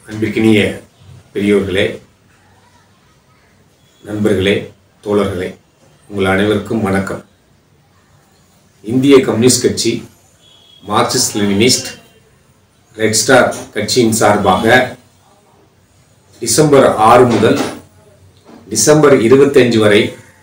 அன்பிற்கினிய பெரியோர்களே நண்பர்களே தோழர்களே உங்கள் அனைவருக்கும் வணக்கம் இந்திய கம்யூனிஸ்ட் கட்சி மார்க்சிஸ்ட் லெனினிஸ்ட் ரெட் ஸ்டார் கட்சியின் சார்பாக டிசம்பர் ஆறு முதல் டிசம்பர் இருபத்தஞ்சு வரை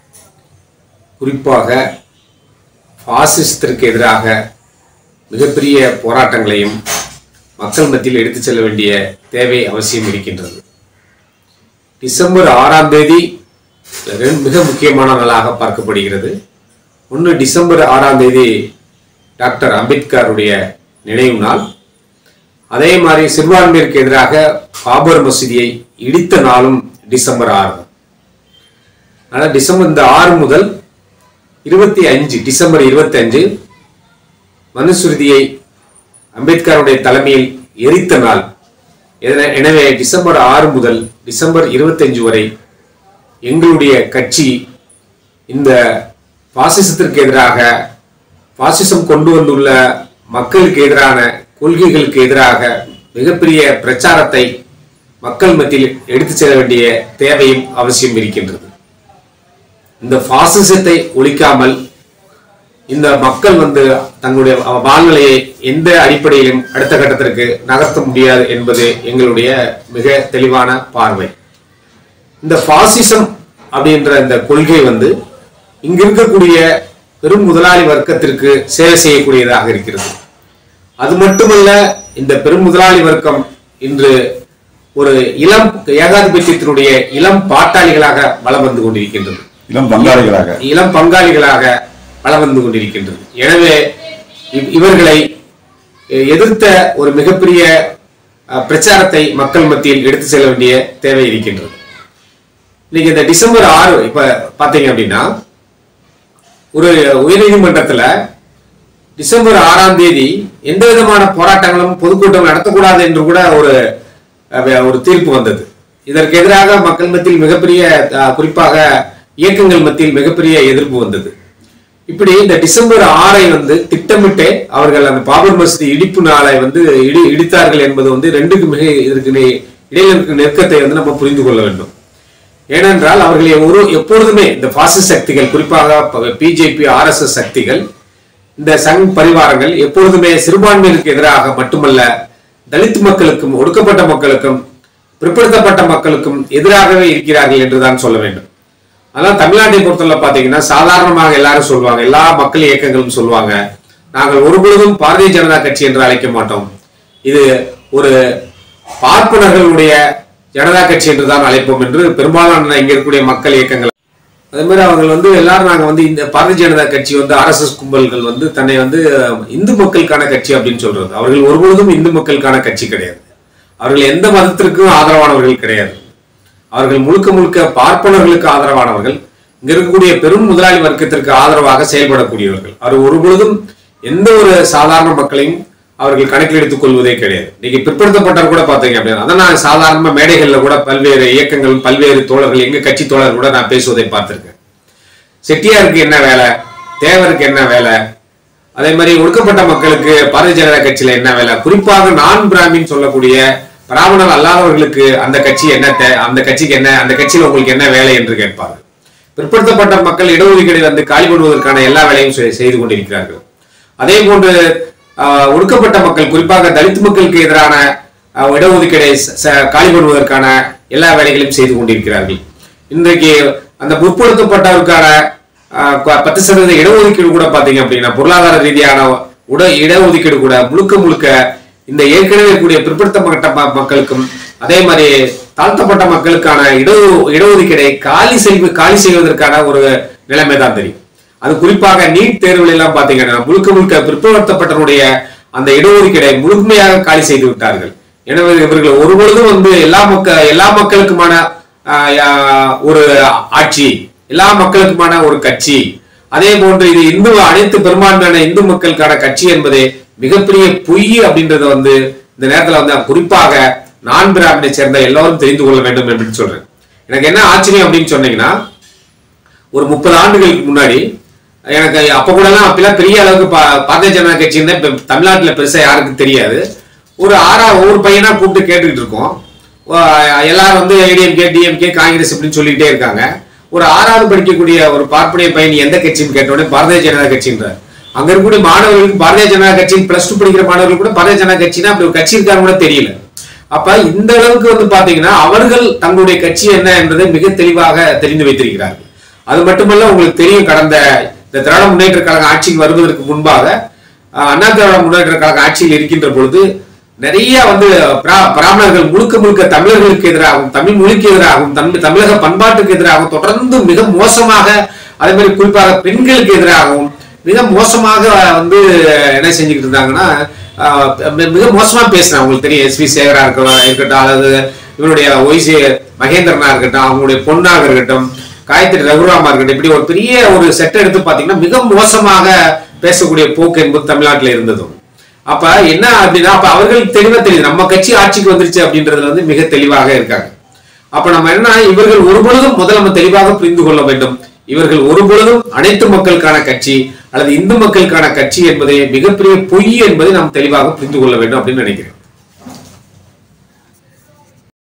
குறிப்பாக பாசிசத்திற்கு எதிராக மிகப்பெரிய போராட்டங்களையும் மக்கள் மத்தியில் எடுத்துச் செல்ல வேண்டிய தேவை அவசியம் இருக்கின்றது டிசம்பர் ஆறாம் தேதி ரெண்டு மிக முக்கியமான நாளாக பார்க்கப்படுகிறது ஒன்று டிசம்பர் ஆறாம் தேதி டாக்டர் அம்பேத்கருடைய நினைவு நாள் அதே மாதிரி சிறுபான்மையிற்கு எதிராக பாபர் மசூதியை இடித்த நாளும் டிசம்பர் ஆறு அதனால் டிசம்பர் இந்த ஆறு முதல் இருபத்தி அஞ்சு டிசம்பர் இருபத்தி அஞ்சு மனுசுருதியை அம்பேத்கருடைய தலைமையில் எரித்த நாள் என- எனவே டிசம்பர் ஆறு முதல் டிசம்பர் இருபத்தஞ்சு வரை எங்களுடைய கட்சி இந்த பாசிசத்திற்கு எதிராக பாசிசம் கொண்டு வந்துள்ள மக்களுக்கு எதிரான கொள்கைகளுக்கு எதிராக மிகப்பெரிய பிரச்சாரத்தை மக்கள் மத்தியில் எடுத்துச் செல்ல வேண்டிய தேவையும் அவசியம் இருக்கின்றது இந்த பாசிசத்தை ஒழிக்காமல் இந்த மக்கள் வந்து தங்களுடைய வாழ்நிலையை எந்த அடிப்படையிலும் அடுத்த கட்டத்திற்கு நகர்த்த முடியாது என்பது எங்களுடைய மிக தெளிவான பார்வை இந்த பாசிசம் அப்படின்ற இந்த கொள்கை வந்து இங்க இருக்கக்கூடிய பெரும் முதலாளி வர்க்கத்திற்கு சேவை செய்யக்கூடியதாக இருக்கிறது அது மட்டுமல்ல இந்த பெரும் முதலாளி வர்க்கம் இன்று ஒரு இளம் ஏகாதிபத்தியத்தினுடைய இளம் பாட்டாளிகளாக வலம் வந்து கொண்டிருக்கின்றது இளம் பங்காளிகளாக இளம் பங்காளிகளாக வலம் வந்து கொண்டிருக்கின்றது எனவே இவ்- இவர்களை எ- எதிர்த்த ஒரு மிகப்பெரிய அஹ், பிரச்சாரத்தை மக்கள் மத்தியில் எடுத்து செல்ல வேண்டிய தேவை இருக்கின்றது இன்னைக்கு இந்த டிசம்பர் ஆறு இப்ப பாத்தீங்க அப்படின்னா ஒரு உயர்நீதிமன்றத்துல டிசம்பர் ஆறாம் தேதி எந்த விதமான போராட்டங்களும் பொதுக்கூட்டம் நடத்தக்கூடாது என்று கூட ஒரு அஹ், ஒரு தீர்ப்பு வந்தது இதற்கு எதிராக மக்கள் மத்தியில் மிகப்பெரிய அஹ், குறிப்பாக இயக்கங்கள் மத்தியில் மிகப்பெரிய எதிர்ப்பு வந்தது இப்படி இந்த டிசம்பர் ஆறை வந்து திட்டமிட்டே அவர்கள் அந்த பாபர் மசூதி இடிப்பு நாளை வந்து இடி இடித்தார்கள் என்பது வந்து ரெண்டுக்கு மிக இதற்கு நெ- இடையில இருக்கிற நெருக்கத்தை வந்து நம்ம புரிந்து கொள்ள வேண்டும் ஏனென்றால் அவர்களை ஒரு எப்பொழுதுமே இந்த பாசிஸ்ட் சக்திகள் குறிப்பாக பிஜேபி ஆர்எஸ்எஸ் சக்திகள் இந்த சங் பரிவாரங்கள் எப்பொழுதுமே சிறுபான்மையினருக்கு எதிராக மட்டுமல்ல தலித் மக்களுக்கும் ஒடுக்கப்பட்ட மக்களுக்கும் பிற்படுத்தப்பட்ட மக்களுக்கும் எதிராகவே இருக்கிறார்கள் என்றுதான் சொல்ல வேண்டும் அதனால தமிழ்நாட்டை பொறுத்தவரை பாத்தீங்கன்னா சாதாரணமாக எல்லாரும் சொல்லுவாங்க எல்லா மக்கள் இயக்கங்களும் சொல்லுவாங்க நாங்கள் ஒருபொழுதும் பாரதிய ஜனதா கட்சி என்று அழைக்க மாட்டோம் இது ஒரு பார்ப்பனர்களுடைய ஜனதா கட்சி என்று தான் அழைப்போம் என்று பெரும்பாலான இங்க இருக்கக்கூடிய மக்கள் இயக்கங்கள் அதே மாதிரி அவங்க வந்து எல்லாரும் நாங்க வந்து இந்த பாரதிய ஜனதா கட்சி வந்து ஆர்எஸ்எஸ் கும்பல்கள் வந்து தன்னை வந்து அஹ், இந்து மக்களுக்கான கட்சி அப்படின்னு சொல்றது அவர்கள் ஒருபொழுதும் இந்து மக்களுக்கான கட்சி கிடையாது அவர்கள் எந்த மதத்திற்கும் ஆதரவானவர்கள் கிடையாது அவர்கள் முழுக்க முழுக்க பார்ப்பனர்களுக்கு ஆதரவானவர்கள் இங்க இருக்கக்கூடிய பெரும் முதலாளி வர்க்கத்திற்கு ஆதரவாக செயல்படக்கூடியவர்கள் அவர் ஒருபொழுதும் எந்த ஒரு சாதாரண மக்களையும் அவர்கள் கணக்கில் எடுத்துக் கொள்வதே கிடையாது இன்னைக்கு பிற்படுத்தப்பட்டவர் கூட பாத்தீங்க அப்படின்னா அதான் நான் சாதாரண மேடைகள்ல கூட பல்வேறு இயக்கங்கள் பல்வேறு தோழர்கள் எங்க கட்சி தோழர் கூட நான் பேசுவதை பார்த்திருக்கேன் செட்டியாருக்கு என்ன வேலை தேவருக்கு என்ன வேலை அதே மாதிரி ஒடுக்கப்பட்ட மக்களுக்கு பாரதிய ஜனதா கட்சியில என்ன வேலை குறிப்பாக நான் பிராமின் சொல்லக்கூடிய பிராமணர் அல்லாதவர்களுக்கு அந்த கட்சி என்ன தே- அந்த கட்சிக்கு என்ன அந்த கட்சியில உங்களுக்கு என்ன வேலை என்று கேட்பார்கள் பிற்படுத்தப்பட்ட மக்கள் இடஒதுக்கீடு வந்து காலி பண்ணுவதற்கான எல்லா வேலையும் செய்- செய்து கொண்டிருக்கிறார்கள் அதே போன்று ஆஹ், ஒடுக்கப்பட்ட மக்கள் குறிப்பாக தலித் மக்களுக்கு எதிரான ஆஹ், இடஒதுக்கீடை ச- ச- காலி பண்ணுவதற்கான எல்லா வேலைகளையும் செய்து கொண்டிருக்கிறார்கள் இன்றைக்கு அந்த முற்படுத்தப்பட்டவருக்கான ஆஹ், ப- பத்து சதவீத இடஒதுக்கீடு கூட பாத்தீங்க அப்படின்னா பொருளாதார ரீதியான உட இடஒதுக்கீடு கூட முழுக்க முழுக்க இந்த ஏற்கனவே இருக்கக்கூடிய பிற்படுத்தப்பட்ட ம- மக்களுக்கும் அதே மாதிரி தாழ்த்தப்பட்ட மக்களுக்கான இட இடஒதுக்கீடை காலி செய்வு காலி செய்வதற்கான ஒரு நிலைமை தான் தெரியும் அது குறிப்பாக நீட் தேர்வுல எல்லாம் பாத்தீங்கன்னா முழுக்க முழுக்க பிற்படுத்தப்பட்டவருடைய அந்த இடஒதுக்கீடை முழுமையாக காலி செய்து விட்டார்கள் எனவே இவர்கள் ஒருபொழுதும் வந்து எல்லா மக்க எல்லா மக்களுக்குமான ஆஹ், ஆஹ், ஒரு ஆட்சி எல்லா மக்களுக்குமான ஒரு கட்சி அதே போன்று இது இந்து அனைத்து பெரும்பான்மையான இந்து மக்களுக்கான கட்சி என்பது மிகப்பெரிய பொய் அப்படின்றத வந்து இந்த நேரத்துல வந்து குறிப்பாக நான் பிராமணை சேர்ந்த எல்லாரும் தெரிந்து கொள்ள வேண்டும் என்று சொல்றேன் எனக்கு என்ன ஆச்சரியம் அப்படின்னு சொன்னீங்கன்னா ஒரு முப்பது ஆண்டுகளுக்கு முன்னாடி எனக்கு அப்ப கூட எல்லாம் அப்பெல்லாம் பெரிய அளவுக்கு பா- பாரதிய ஜனதா கட்சி இருந்தா இப்ப தமிழ்நாட்டுல பெருசா யாருக்கும் தெரியாது ஒரு ஆறா ஒவ்வொரு பையனா கூப்பிட்டு கேட்டுக்கிட்டு இருக்கோம் ஆஹ் எல்லாரும் வந்து ஏடிஎம்கே டிஎம்கே காங்கிரஸ் இப்படின்னு சொல்லிக்கிட்டே இருக்காங்க ஒரு ஆறாவது படிக்கக்கூடிய ஒரு பார்ப்பனிய பையன் எந்த கட்சின்னு கேட்டோடனே பாரதிய ஜனதா கட்சின்றார் அங்க இருக்கக்கூடிய மாணவர்களுக்கு பாரதிய ஜனதா கட்சியின் பிளஸ் டூ படிக்கிற மாணவர்கள் கூட பாரதிய ஜனதா கட்சினா அப்படி ஒரு கட்சி இருக்கான்னு கூட தெரியல அப்ப இந்த அளவுக்கு வந்து பாத்தீங்கன்னா அவர்கள் தங்களுடைய கட்சி என்ன என்பதை மிக தெளிவாக தெரிந்து வைத்திருக்கிறார்கள் அது மட்டுமல்ல உங்களுக்கு தெரியும் கடந்த இந்த திராவிட முன்னேற்ற கழக ஆட்சிக்கு வருவதற்கு முன்பாக அஹ், அண்ணா திராவிட முன்னேற்ற கழக ஆட்சியில் இருக்கின்ற பொழுது நிறைய வந்து பிரா- பிராமணர்கள் முழுக்க முழுக்க தமிழர்களுக்கு எதிராகவும் தமிழ் மொழிக்கு எதிராகவும் தமிழ் தமிழக பண்பாட்டுக்கு எதிராகவும் தொடர்ந்து மிக மோசமாக அதே மாதிரி குறிப்பாக பெண்களுக்கு எதிராகவும் மிக மோசமாக வந்து என்ன செஞ்சுக்கிட்டு இருந்தாங்கன்னா ஆஹ் மி- மிக மோசமா பேசினாங்க உங்களுக்கு தெரியும் எஸ் வி சேகரா இருக்கலாம் இருக்கட்டும் அல்லது இவருடைய ஒய்சி மகேந்திரனா இருக்கட்டும் அவங்களுடைய பொண்ணாக இருக்கட்டும் காயத்ரி ரகுராமா இருக்கட்டும் இப்படி ஒரு பெரிய ஒரு செட் எடுத்து பாத்தீங்கன்னா மிக மோசமாக பேசக்கூடிய போக்கு என்பது தமிழ்நாட்டில் இருந்ததும் அப்ப என்ன அப்படின்னா அப்ப அவர்களுக்கு தெளிவா தெரியுது நம்ம கட்சி ஆட்சிக்கு வந்துருச்சு அப்படின்றதுல வந்து மிக தெளிவாக இருக்காங்க அப்ப நம்ம என்ன இவர்கள் ஒரு பொழுதும் முதல்ல நம்ம தெளிவாக புரிந்து கொள்ள வேண்டும் இவர்கள் ஒரு பொழுதும் அனைத்து மக்களுக்கான கட்சி அல்லது இந்து மக்களுக்கான கட்சி என்பதை மிகப்பெரிய பொய் என்பதை நாம் தெளிவாக புரிந்து கொள்ள வேண்டும் அப்படின்னு நினைக்கிறேன்